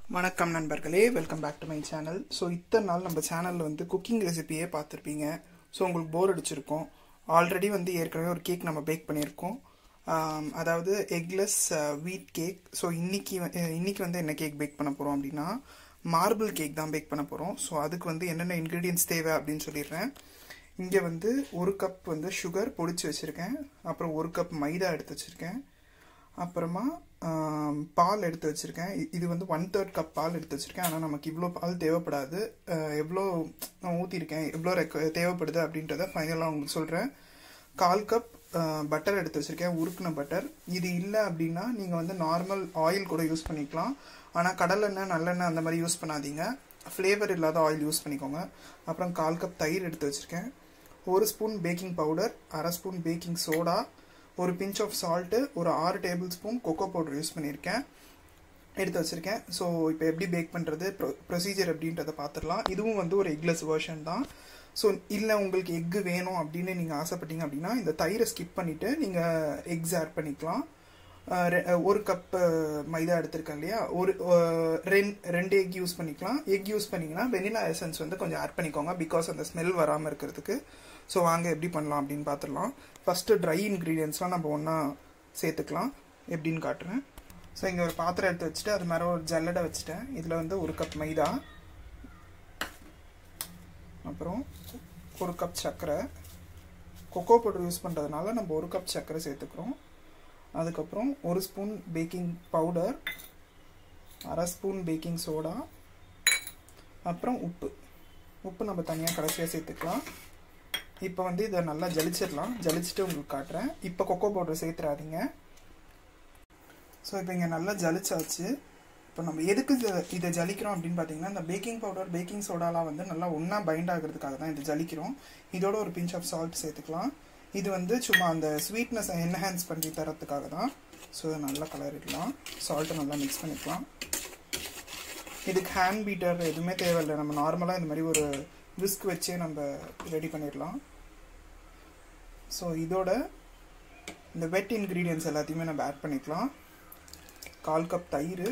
வணக்கம் நண்பர்களே welcome back to my channel so இத்தனை நாள் நம்ம சேனலில் வந்து குக்கிங் ரெசிபியே பார்த்துருப்பீங்க ஸோ உங்களுக்கு போர் அடிச்சிருக்கும் ஆல்ரெடி வந்து ஏற்கனவே ஒரு கேக் நம்ம பேக் பண்ணியிருக்கோம் ஆம், அதாவது எக்லெஸ் வீட் கேக் ஸோ இன்னைக்கு வ- அஹ், இன்னைக்கு வந்து என்ன கேக் பேக் பண்ண போகிறோம் அப்படின்னா மார்பிள் கேக் தான் பேக் பண்ண போகிறோம் ஸோ அதுக்கு வந்து என்னென்ன இன்க்ரீடியன்ஸ் தேவை அப்படின்னு சொல்லிடுறேன் இங்கே வந்து ஒரு கப் வந்து சுகர் பொடிச்சு வச்சுருக்கேன் அப்புறம் ஒரு கப் மைதா எடுத்து வச்சுருக்கேன் அப்புறமா ஆம், பால் எடுத்து வச்சுருக்கேன் இது வந்து ஒன் தேர்ட் கப் பால் எடுத்து வச்சுருக்கேன் ஆனால் நமக்கு இவ்வளோ பால் தேவைப்படாது அஹ், எவ்வளோ நான் ஊற்றிருக்கேன் எவ்வளோ ரெக்க தேவைப்படுது அப்படின்றத ஃபைனலாக உங்களுக்கு சொல்கிறேன் கால் கப் பட்டர் எடுத்து வச்சுருக்கேன் உருக்குன பட்டர் இது இல்லை அப்படின்னா நீங்கள் வந்து நார்மல் ஆயில் கூட யூஸ் பண்ணிக்கலாம் ஆனால் கடலெண்ணெய் நல்லெண்ணெய் அந்த மாதிரி யூஸ் பண்ணாதீங்க ஃப்ளேவர் இல்லாத ஆயில் யூஸ் பண்ணிக்கோங்க அப்புறம் கால் கப் தயிர் எடுத்து வச்சுருக்கேன் ஒரு ஸ்பூன் பேக்கிங் பவுடர் அரை ஸ்பூன் பேக்கிங் சோடா ஒரு பிஞ்ச் ஆஃப் சால்ட்டு ஒரு ஆறு tablespoon cocoa powder use பண்ணியிருக்கேன் எடுத்து வச்சுருக்கேன் ஸோ இப்போ எப்படி பேக் பண்ணுறது ப்ரொ ப்ரொசீஜர் அப்படின்றத பார்த்துடலாம் இதுவும் வந்து ஒரு எக்லெஸ் வெர்ஷன் தான் ஸோ இல்லை உங்களுக்கு எக்கு வேணும் அப்படின்னு நீங்கள் ஆசைப்பட்டீங்க அப்படின்னா இந்த தயிரை ஸ்கிப் பண்ணிவிட்டு நீங்கள் எக்ஸ் ஆட் பண்ணிக்கலாம் அஹ் ரெ- அஹ் ஒரு கப் மைதா எடுத்திருக்கேன் இல்லையா ஒரு அஹ் ரெண் ரெண்டு எக் யூஸ் பண்ணிக்கலாம் எக் யூஸ் பண்ணிங்கன்னா வெனிலா எசன்ஸ் வந்து கொஞ்சம் ஆட் பண்ணிக்கோங்க பிகாஸ் அந்த ஸ்மெல் வராமல் இருக்கிறதுக்கு ஸோ வாங்க எப்படி பண்ணலாம் அப்படின்னு பார்த்துடலாம் ஃபஸ்ட்டு ட்ரை இன்க்ரீடியன்ஸ்லாம் நம்ம ஒன்றா சேர்த்துக்கலாம் எப்படின்னு காட்டுறேன் ஸோ இங்கே ஒரு பாத்திரம் எடுத்து வச்சுட்டு அது மேலே ஒரு ஜல்லடை வச்சுட்டேன் இதில் வந்து ஒரு கப் மைதா அப்புறம் ஒரு கப் சர்க்கரை கொக்கோ பவுடர் யூஸ் பண்ணுறதுனால நம்ம ஒரு கப் சர்க்கரை சேர்த்துக்கிறோம் அதுக்கப்புறம் ஒரு ஸ்பூன் பேக்கிங் பவுடர் அரை ஸ்பூன் பேக்கிங் சோடா அப்புறம் உப்பு உப்பு நம்ம தனியாக கடைசியாக சேர்த்துக்கலாம் இப்போ வந்து இதை நல்லா ஜலிச்சிடலாம் ஜலிச்சுட்டு உங்களுக்கு காட்டுறேன் இப்போ கொக்கோ பவுடர் சேர்த்துறாதீங்க ஸோ இப்போ இங்கே நல்லா ஜலிச்சாச்சு இப்போ நம்ம எதுக்கு இதை- இதை ஜலிக்கிறோம் அப்படின்னு பார்த்தீங்கன்னா இந்த பேக்கிங் பவுடர் பேக்கிங் சோடாலாம் வந்து நல்லா ஒன்றா பைண்ட் ஆகிறதுக்காக தான் இது ஜலிக்கிறோம் இதோட ஒரு பிஞ்ச் ஆஃப் சால்ட் சேர்த்துக்கலாம் இது வந்து சும்மா அந்த ஸ்வீட்னஸ் என்ஹான்ஸ் பண்ணி தரத்துக்காக தான் ஸோ இதை நல்லா கலரிடலாம் சால்ட்டை நல்லா மிக்ஸ் பண்ணிக்கலாம் இதுக்கு ஹேண்ட் பீட்டர் எதுவுமே தேவையில்லை நம்ம நார்மலாக இந்த மாதிரி ஒரு விஸ்க் வச்சே நம்ம ரெடி பண்ணிடலாம் ஸோ இதோட இந்த வெட் இன்க்ரீடியன்ஸ் எல்லாத்தையுமே நம்ம ஆட் பண்ணிக்கலாம் கால் கப் தயிர்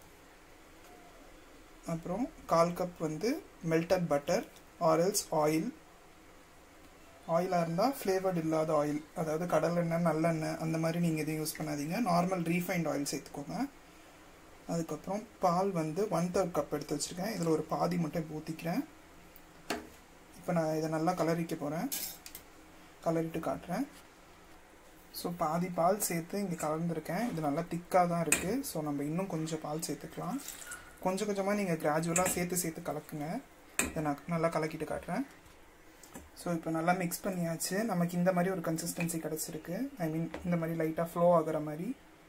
அப்புறம் கால் கப் வந்து மெல்டட் பட்டர் ஆரல்ஸ் ஆயில் ஆயிலாக இருந்தால் ஃப்ளேவர்ட் இல்லாத ஆயில் அதாவது கடலெண்ணெய் நல்லெண்ணெய் அந்த மாதிரி நீங்கள் எதுவும் யூஸ் பண்ணாதீங்க நார்மல் ரீஃபைண்ட் ஆயில் சேர்த்துக்கோங்க அதுக்கப்புறம் பால் வந்து ஒன் தேர்ட் கப் எடுத்து வச்சுருக்கேன் இதில் ஒரு பாதி மட்டும் இப்போ ஊற்றிக்கிறேன் இப்போ நான் இதை நல்லா கலரிக்க போகிறேன் கலரிட்டு காட்டுறேன் ஸோ பாதி பால் சேர்த்து இங்கே கலந்துருக்கேன் இது நல்லா திக்காக தான் இருக்குது ஸோ நம்ம இன்னும் கொஞ்சம் பால் சேர்த்துக்கலாம் கொஞ்சம் கொஞ்சமாக நீங்கள் கிராஜுவலாக சேர்த்து சேர்த்து கலக்குங்க இதை நான் நல்லா கலக்கிட்டு காட்டுறேன் ஸோ இப்போ நல்லா மிக்ஸ் பண்ணியாச்சு நமக்கு இந்த மாதிரி ஒரு கன்சிஸ்டன்சி கிடச்சிருக்கு ஐ மீன் இந்த மாதிரி லைட்டாக ஃப்ளோ ஆகுற மாதிரி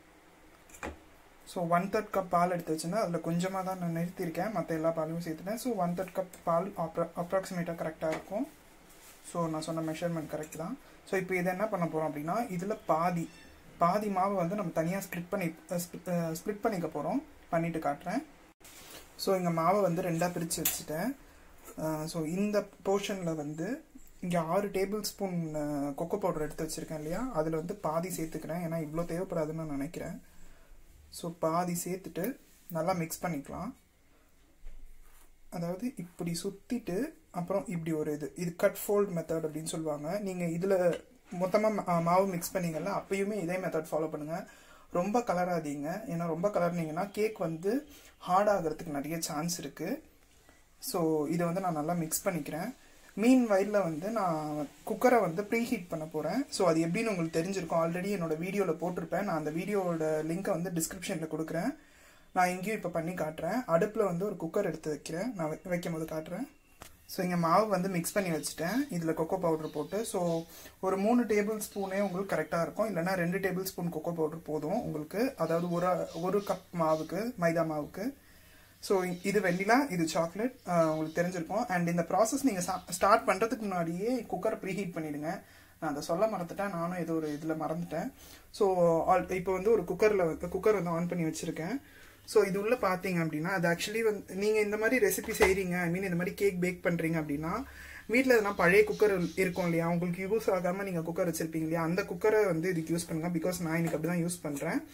ஸோ ஒன் தேர்ட் கப் பால் எடுத்து வச்சுருந்தேன் அதில் கொஞ்சமாக தான் நான் நிறுத்தியிருக்கேன் மற்ற எல்லா பாலையும் சேர்த்துட்டேன் ஸோ ஒன் தேர்ட் கப் பால் அப்ரா அப்ராக்சிமேட்டாக கரெக்டாக இருக்கும் ஸோ நான் சொன்ன மெஷர்மெண்ட் கரெக்ட் தான் ஸோ இப்போ இதை என்ன பண்ண போகிறோம் அப்படின்னா இதில் பாதி பாதி மாவை வந்து நம்ம தனியாக ஸ்ப்ளிட் பண்ணி ஸ்ப்ளிட் பண்ணிக்க போகிறோம் பண்ணிட்டு காட்டுறேன் ஸோ இங்கே மாவை வந்து ரெண்டாக பிரித்து வச்சுட்டேன் ஸோ இந்த போர்ஷனில் வந்து இங்கே ஆறு டேபிள் ஸ்பூன் கொக்கோ பவுடர் எடுத்து வச்சுருக்கேன் இல்லையா அதில் வந்து பாதி சேர்த்துக்கிறேன் ஏன்னா இவ்வளோ தேவைப்படாதுன்னு நான் நினைக்கிறேன் ஸோ பாதி சேர்த்துட்டு நல்லா மிக்ஸ் பண்ணிக்கலாம் அதாவது இப்படி சுற்றிட்டு அப்புறம் இப்படி ஒரு இது இது கட் ஃபோல்ட் மெத்தட் அப்படின்னு சொல்லுவாங்க நீங்கள் இதில் மொத்தமாக மாவு மிக்ஸ் பண்ணீங்கல்ல அப்பயுமே இதே மெத்தட் ஃபாலோ பண்ணுங்கள் ரொம்ப கலராதீங்க ஏன்னா ரொம்ப கலர்னீங்கன்னா கேக் வந்து ஹார்ட் ஆகிறதுக்கு நிறைய சான்ஸ் இருக்குது ஸோ இதை வந்து நான் நல்லா மிக்ஸ் பண்ணிக்கிறேன் மீன் வயலில் வந்து நான் குக்கரை வந்து ப்ரீ ஹீட் பண்ண போகிறேன் ஸோ அது எப்படின்னு உங்களுக்கு தெரிஞ்சிருக்கும் ஆல்ரெடி என்னோட வீடியோவில் போட்டிருப்பேன் நான் அந்த வீடியோவோட லிங்க்கை வந்து டிஸ்கிரிப்ஷனில் கொடுக்குறேன் நான் இங்கேயும் இப்போ பண்ணி காட்டுறேன் அடுப்பில் வந்து ஒரு குக்கர் எடுத்து வைக்கிறேன் நான் வை- வைக்கும் போது காட்டுறேன் ஸோ இங்கே மாவு வந்து மிக்ஸ் பண்ணி வச்சுட்டேன் இதில் கொக்கோ பவுடர் போட்டு ஸோ ஒரு மூணு டேபிள் ஸ்பூனே உங்களுக்கு கரெக்டாக இருக்கும் இல்லைன்னா ரெண்டு டேபிள் ஸ்பூன் கொக்கோ பவுடர் போதும் உங்களுக்கு அதாவது ஒரு ஒரு கப் மாவுக்கு மைதா மாவுக்கு ஸோ இது வெண்ணிலா இது சாக்லேட் உங்களுக்கு தெரிஞ்சிருக்கும் அண்ட் இந்த ப்ராசஸ் நீங்கள் ஸ்டார்ட் பண்ணுறதுக்கு முன்னாடியே குக்கரை ப்ரீஹீட் பண்ணிடுங்க நான் அதை சொல்ல மறந்துட்டேன் நானும் ஏதோ ஒரு இதில் மறந்துட்டேன் ஸோ இப்போ வந்து ஒரு குக்கரில் குக்கர் வந்து ஆன் பண்ணி வச்சுருக்கேன் ஸோ இது உள்ள பார்த்தீங்க அப்படின்னா அது ஆக்சுவலி வந்து நீங்கள் இந்த மாதிரி ரெசிபி செய்கிறீங்க ஐ மீன் இந்த மாதிரி கேக் பேக் பண்ணுறீங்க அப்படின்னா வீட்டில் எதனா பழைய குக்கர் இருக்கும் இல்லையா உங்களுக்கு யூஸ் ஆகாமல் நீங்கள் குக்கர் வச்சுருப்பீங்க இல்லையா அந்த குக்கரை வந்து இதுக்கு யூஸ் பண்ணுங்க பிகாஸ் நான் இன்னைக்கு அப்படி தான் யூஸ் பண்ணுறேன்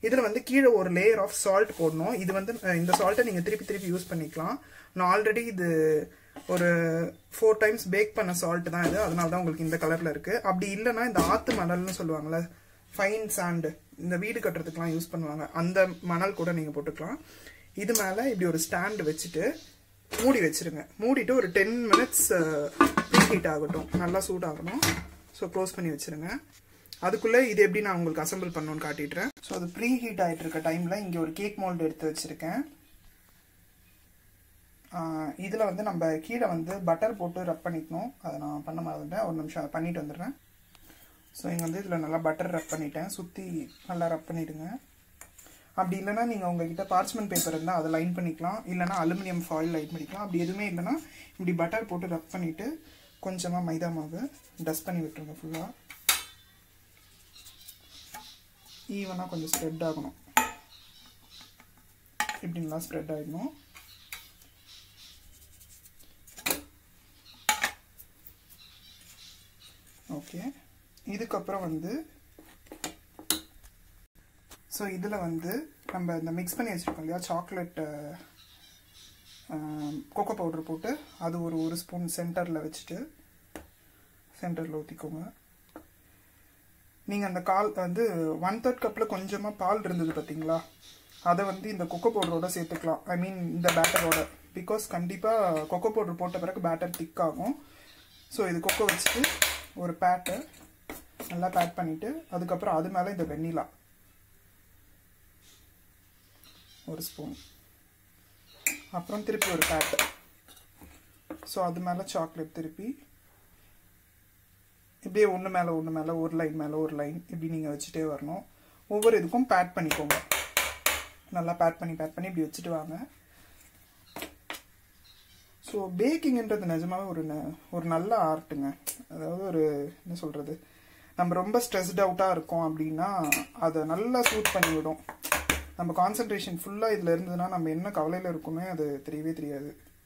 இதில் வந்து கீழே ஒரு லேயர் ஆஃப் சால்ட் போடணும் இது வந்து அஹ், இந்த சால்ட்டை நீங்கள் திருப்பி திருப்பி யூஸ் பண்ணிக்கலாம் நான் ஆல்ரெடி இது ஒரு ஃபோர் டைம்ஸ் பேக் பண்ண சால்ட் தான் இது அதனால தான் உங்களுக்கு இந்த கலரில் இருக்குது அப்படி இல்லைன்னா இந்த ஆத்து மணல்னு சொல்லுவாங்கள்ல ஃபைன் சாண்டு இந்த வீடு கட்டுறதுக்குலாம் யூஸ் பண்ணுவாங்க அந்த மணல் கூட நீங்கள் போட்டுக்கலாம் இது மேலே இப்படி ஒரு ஸ்டாண்டு வச்சுட்டு மூடி வச்சிருங்க மூடிட்டு ஒரு டென் மினிட்ஸ் ஹீட் ஆகட்டும் நல்லா சூடாகணும் ஸோ க்ளோஸ் பண்ணி வச்சிருங்க அதுக்குள்ளே இது எப்படி நான் உங்களுக்கு அசம்பிள் பண்ணணும்னு காட்டிடுறேன் ஸோ அது ப்ரீ ஹீட் ஆகிட்டு இருக்க டைமில் இங்கே ஒரு கேக் மோல்டு எடுத்து வச்சுருக்கேன் இதில் வந்து நம்ம கீழே வந்து பட்டர் போட்டு ரப் பண்ணிக்கணும் அதை நான் பண்ண மறந்துட்டேன் ஒரு நிமிஷம் அதை பண்ணிட்டு வந்துடுறேன் ஸோ இங்கே வந்து இதில் நல்லா பட்டர் ரப் பண்ணிட்டேன் சுற்றி நல்லா ரப் பண்ணிவிடுங்க அப்படி இல்லைன்னா நீங்கள் உங்ககிட்ட பார்ச்மெண்ட் பேப்பர் இருந்தால் அதை லைன் பண்ணிக்கலாம் இல்லைனா அலுமினியம் ஃபாயில் லைன் பண்ணிக்கலாம் அப்படி எதுவுமே இல்லைன்னா இப்படி பட்டர் போட்டு ரப் பண்ணிவிட்டு கொஞ்சமாக மைதா மாவு டஸ்ட் பண்ணி விட்டுருங்க ஃபுல்லாக ஈவனாக கொஞ்சம் ஸ்ப்ரெட் ஆகணும் இப்படி நல்லா ஸ்ப்ரெட் ஆகிடணும் ஓகே இதுக்கப்புறம் வந்து ஸோ இதில் வந்து நம்ம இந்த மிக்ஸ் பண்ணி வச்சுருக்கோம் இல்லையா சாக்லேட் கோகோ பவுடர் போட்டு அது ஒரு ஒரு ஸ்பூன் சென்டரில் வச்சுட்டு சென்டரில் ஊற்றிக்கோங்க நீங்கள் அந்த கால் வந்து ஒன் தேர்ட் கப்பில் கொஞ்சமாக பால் இருந்தது பார்த்தீங்களா அதை வந்து இந்த கொக்கோ பவுடரோட சேர்த்துக்கலாம் ஐ மீன் இந்த பேட்டரோட பிகாஸ் கண்டிப்பாக கொக்கோ பவுடர் போட்ட பிறகு பேட்டர் திக் ஆகும் ஸோ இது கொக்கோ வச்சுட்டு ஒரு பேட்டை நல்லா பேக் பண்ணிவிட்டு அதுக்கப்புறம் அது மேலே இந்த வெண்ணிலா ஒரு ஸ்பூன் அப்புறம் திருப்பி ஒரு பேட்டு ஸோ அது மேலே சாக்லேட் திருப்பி இப்படியே ஒன்று மேலே ஒன்று மேலே ஒரு லைன் மேலே ஒரு லைன் இப்படி நீங்கள் வச்சுட்டே வரணும் ஒவ்வொரு இதுக்கும் பேட் பண்ணிக்கோங்க நல்லா பேட் பண்ணி பேட் பண்ணி இப்படி வச்சுட்டு வாங்க ஸோ பேக்கிங்ன்றது நிஜமாவே ஒரு ந- ஒரு நல்ல ஆர்ட்டுங்க அதாவது ஒரு என்ன சொல்கிறது நம்ம ரொம்ப ஸ்ட்ரெஸ்ட் அவுட்டாக இருக்கோம் அப்படின்னா அதை நல்லா சூட் பண்ணி விடும் நம்ம கான்சென்ட்ரேஷன் ஃபுல்லாக இதில் இருந்ததுன்னா நம்ம என்ன கவலையில் இருக்குமே அது தெரியவே தெரியாது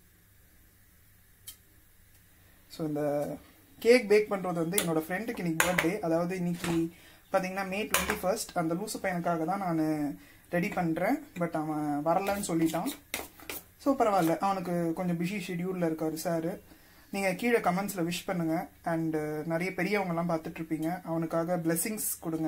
ஸோ இந்த கேக் பேக் பண்ணுறது வந்து என்னோட ஃப்ரெண்டுக்கு இன்னைக்கு பர்த்டே அதாவது இன்னைக்கு பார்த்தீங்கன்னா மே டுவெண்ட்டி ஃபர்ஸ்ட் அந்த லூசு பையனுக்காக தான் நான் ரெடி பண்ணுறேன் பட் அவன் வரலன்னு சொல்லிட்டான் ஸோ பரவாயில்ல அவனுக்கு கொஞ்சம் பிஸி ஷெடியூலில் இருக்காரு சார் நீங்கள் கீழே கமெண்ட்ஸில் விஷ் பண்ணுங்கள் அண்டு நிறைய பெரியவங்கலாம் பார்த்துட்ருப்பீங்க அவனுக்காக blessings கொடுங்க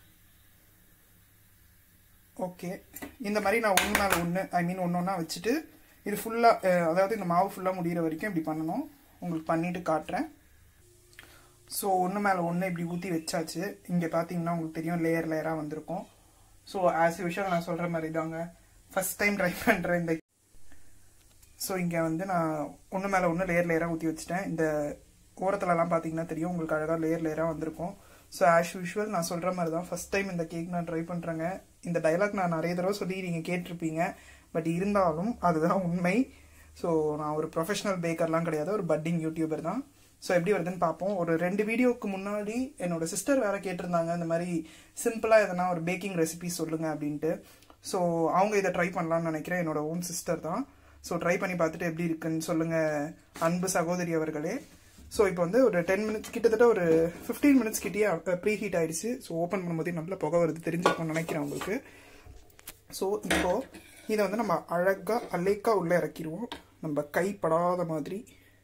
ஓகே இந்த மாதிரி நான் ஒன்று மேலே ஒன்று ஐ மீன் ஒன்று ஒன்றா வச்சுட்டு இது ஃபுல்லாக அதாவது இந்த மாவு ஃபுல்லாக முடிகிற வரைக்கும் இப்படி பண்ணணும் உங்களுக்கு பண்ணிட்டு காட்டுறேன் ஸோ ஒன்று மேலே ஒன்று இப்படி ஊற்றி வச்சாச்சு இங்கே பார்த்தீங்கன்னா உங்களுக்கு தெரியும் லேயர் லேயராக வந்திருக்கும் ஸோ ஆஸ் யூஷுவல் நான் சொல்கிற மாதிரி தாங்க ஃபர்ஸ்ட் டைம் ட்ரை பண்ணுறேன் இந்த ஸோ இங்கே வந்து நான் ஒன்று மேலே ஒன்று லேயர் லேயராக ஊற்றி வச்சுட்டேன் இந்த ஓரத்துலலாம் பார்த்தீங்கன்னா தெரியும் உங்களுக்கு அழகாக லேயர் லேயராக வந்திருக்கும் ஸோ ஆஸ் யூஷுவல் நான் சொல்கிற மாதிரி தான் ஃபஸ்ட் டைம் இந்த கேக் நான் ட்ரை பண்ணுறேங்க இந்த டைலாக் நான் நிறைய தடவை சொல்லி நீங்கள் கேட்டிருப்பீங்க பட் இருந்தாலும் அதுதான் உண்மை ஸோ நான் ஒரு ப்ரொஃபஷனல் பேக்கர்லாம் கிடையாது ஒரு பட்டிங் யூடியூபர் தான் ஸோ எப்படி வருதுன்னு பார்ப்போம் ஒரு ரெண்டு வீடியோவுக்கு முன்னாடி என்னோட சிஸ்டர் வேற கேட்டிருந்தாங்க இந்த மாதிரி சிம்பிளாக எதனா ஒரு பேக்கிங் ரெசிபி சொல்லுங்க அப்படின்ட்டு ஸோ அவங்க இதை ட்ரை பண்ணலாம்னு நினைக்கிறேன் என்னோட ஓன் சிஸ்டர் தான் ஸோ ட்ரை பண்ணி பார்த்துட்டு எப்படி இருக்குன்னு சொல்லுங்க அன்பு சகோதரி அவர்களே ஸோ இப்போ வந்து ஒரு டென் மினிட்ஸ் கிட்டத்தட்ட ஒரு ஃபிஃப்டீன் மினிட்ஸ் கிட்டேயே ப்ரீ ஹீட் ஆயிடுச்சு ஸோ ஓப்பன் பண்ணும்போதே நல்ல புகை வருது தெரிஞ்சிருக்கும்னு நினைக்கிறேன் உங்களுக்கு ஸோ இப்போ இதை வந்து நம்ம அழகாக அலேக்கா உள்ளே இறக்கிடுவோம் நம்ம கைப்படாத மாதிரி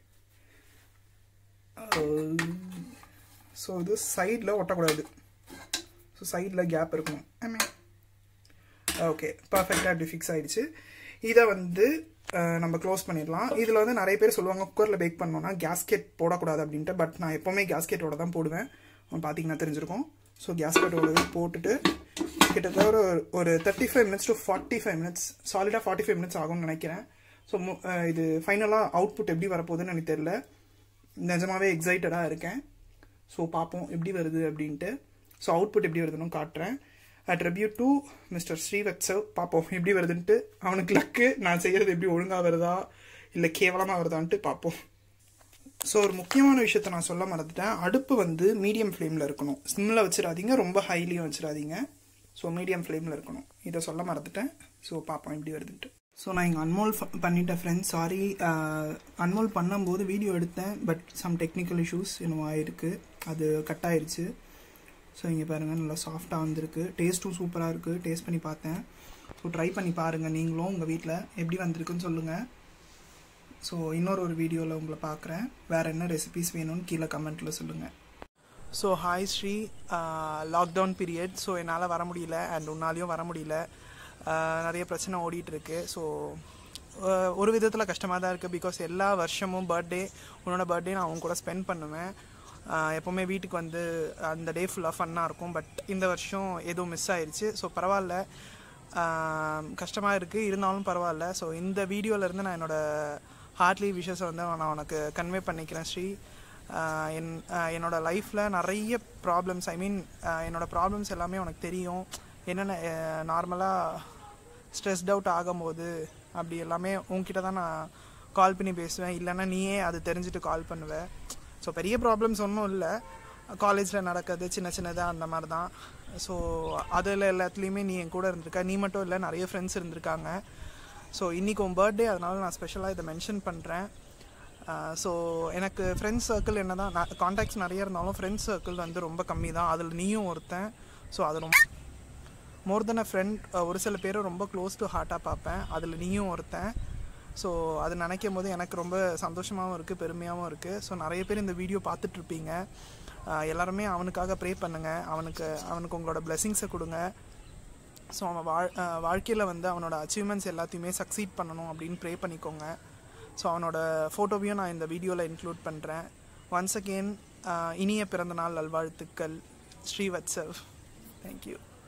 ஸோ இது சைடில் ஒட்டக்கூடாது ஸோ சைடில் கேப் இருக்கணும் ஆமே ஓகே பர்ஃபெக்டாக இப்படி ஃபிக்ஸ் ஆயிடுச்சு இதை வந்து அஹ், நம்ம க்ளோஸ் பண்ணிடலாம் இதில் வந்து நிறைய பேர் சொல்லுவாங்க குக்கரில் பேக் பண்ணோன்னா கேஸ்கெட் போடக்கூடாது அப்படின்ட்டு பட் நான் எப்போவுமே கேஸ்கெட்டோட தான் போடுவேன் பார்த்தீங்கன்னா தெரிஞ்சிருக்கும் ஸோ கேஸ்கெட்டோட போட்டுட்டு கிட்டத்தட்ட ஒரு ஒரு thirty five minutes to forty five minutes சாலிடாக ஃபார்ட்டி ஃபைவ் மினிட்ஸ் ஆகும்னு நினைக்கிறேன் ஸோ இது ஃபைனலாக அவுட்புட் எப்படி வரப்போகுதுன்னு எனக்கு தெரியல நிஜமாவே எக்ஸைட்டடாக இருக்கேன் ஸோ பார்ப்போம் எப்படி வருது அப்படின்ட்டு ஸோ அவுட்புட் எப்படி வருதுன்னு காட்டுறேன் அட் ரெபியூ டு மிஸ்டர் ஸ்ரீவத்சவ் பார்ப்போம் எப்படி வருதுன்ட்டு அவனுக்கு லக்கு நான் செய்கிறது எப்படி ஒழுங்காக வருதா இல்லை கேவலமாக வருதான்ட்டு பார்ப்போம் ஸோ ஒரு முக்கியமான விஷயத்த நான் சொல்ல மறந்துட்டேன் அடுப்பு வந்து மீடியம் ஃப்ளேமில் இருக்கணும் சிம்மில் வச்சிடாதீங்க ரொம்ப ஹைலியும் வச்சிடாதீங்க ஸோ மீடியம் ஃப்ளேமில் இருக்கணும் இதை சொல்ல மறந்துட்டேன் ஸோ பார்ப்போம் எப்படி வருதுன்ட்டு ஸோ நான் இங்கே அன்மோல் பண்ணிட்டேன் ஃப்ரெண்ட்ஸ் சாரி அன்மோல் பண்ணும்போது வீடியோ எடுத்தேன் பட் சம் டெக்னிக்கல் இஷ்யூஸ் என்னவோ ஆயிருக்கு அது கட் ஆயிருச்சு ஸோ இங்கே பாருங்கள் நல்லா சாஃப்டாக வந்திருக்கு டேஸ்ட்டும் சூப்பராக இருக்குது டேஸ்ட் பண்ணி பார்த்தேன் ஸோ ட்ரை பண்ணி பாருங்கள் நீங்களும் உங்கள் வீட்டில் எப்படி வந்திருக்குன்னு சொல்லுங்கள் ஸோ இன்னொரு ஒரு வீடியோவில் உங்களை பார்க்குறேன் வேறு என்ன ரெசிபிஸ் வேணும்னு கீழே கமெண்ட்டில் சொல்லுங்கள் so hi Sri lockdown period so என்னால் வர முடியல அண்ட் உன்னாலையும் வர முடியல ஆஹ் நிறைய பிரச்சனை ஓடிட்டு இருக்கு ஸோ ஒரு விதத்தில் கஷ்டமாக தான் இருக்குது பிகாஸ் எல்லா வருஷமும் பர்த்டே உன்னோட பர்த்டே நான் அவங்க கூட ஸ்பெண்ட் பண்ணுவேன் ஆஹ் எப்போவுமே வீட்டுக்கு வந்து அந்த டே ஃபுல்லாக ஃபன்னாக இருக்கும் பட் இந்த வருஷம் எதுவும் மிஸ் ஆயிடுச்சு ஸோ பரவாயில்ல கஷ்டமாக இருக்குது இருந்தாலும் பரவாயில்ல ஸோ இந்த வீடியோலேருந்து நான் என்னோட ஹார்ட்லி விஷஸை வந்து நான் உனக்கு கன்வே பண்ணிக்கிறேன் ஸ்ரீ ஆஹ் என் ஆஹ் என்னோட லைஃப்பில் நிறைய ப்ராப்ளம்ஸ் ஐ மீன் என்னோட ப்ராப்ளம்ஸ் எல்லாமே உனக்கு தெரியும் என்னென்ன நார்மலாக ஸ்ட்ரெஸ்ட் அவுட் ஆகும்போது அப்படி எல்லாமே உன்கிட்ட தான் நான் கால் பண்ணி பேசுவேன் இல்லைன்னா நீயே அது தெரிஞ்சுட்டு கால் பண்ணுவேன் ஸோ பெரிய ப்ராப்ளம்ஸ் ஒன்றும் இல்லை காலேஜில் நடக்கிறது சின்ன சின்னதாக அந்த மாதிரி தான் ஸோ அதில் எல்லாத்துலேயுமே நீ என் கூட இருந்திருக்க நீ மட்டும் இல்லை நிறைய ஃப்ரெண்ட்ஸ் இருந்திருக்காங்க ஸோ இன்றைக்கி உன் பர்த்டே அதனால நான் ஸ்பெஷலாக இதை மென்ஷன் பண்ணுறேன் ஸோ எனக்கு ஃப்ரெண்ட்ஸ் சர்க்கிள் என்ன தான் கான்டாக்ட்ஸ் நிறைய இருந்தாலும் ஃப்ரெண்ட்ஸ் சர்க்கிள் வந்து ரொம்ப கம்மி தான் அதில் நீயும் ஒருத்தன் ஸோ அது ரொம்ப மோர் தென் அ ஃப்ரெண்ட் ஒரு சில பேரை ரொம்ப க்ளோஸ் டு ஹார்ட்டாக பார்ப்பேன் அதில் நீயும் ஒருத்தன் ஸோ அது நினைக்கும் போது எனக்கு ரொம்ப சந்தோஷமாகவும் இருக்குது பெருமையாகவும் இருக்குது ஸோ நிறைய பேர் இந்த வீடியோ பார்த்துட்ருப்பீங்க எல்லாருமே அவனுக்காக ப்ரே பண்ணுங்கள் அவனுக்கு அவனுக்கு உங்களோட பிளெஸிங்ஸை கொடுங்க ஸோ அவன் வாழ் வாழ்க்கையில் வந்து அவனோட அச்சீவ்மெண்ட்ஸ் எல்லாத்தையுமே சக்சீட் பண்ணணும் அப்படின்னு ப்ரே பண்ணிக்கோங்க ஸோ அவனோட ஃபோட்டோவையும் நான் இந்த வீடியோவில் இன்க்ளூட் பண்ணுறேன் ஒன்ஸ் அகெயின் இனிய பிறந்தநாள் நல்வாழ்த்துக்கள் ஸ்ரீவத்சவ் தேங்க்யூ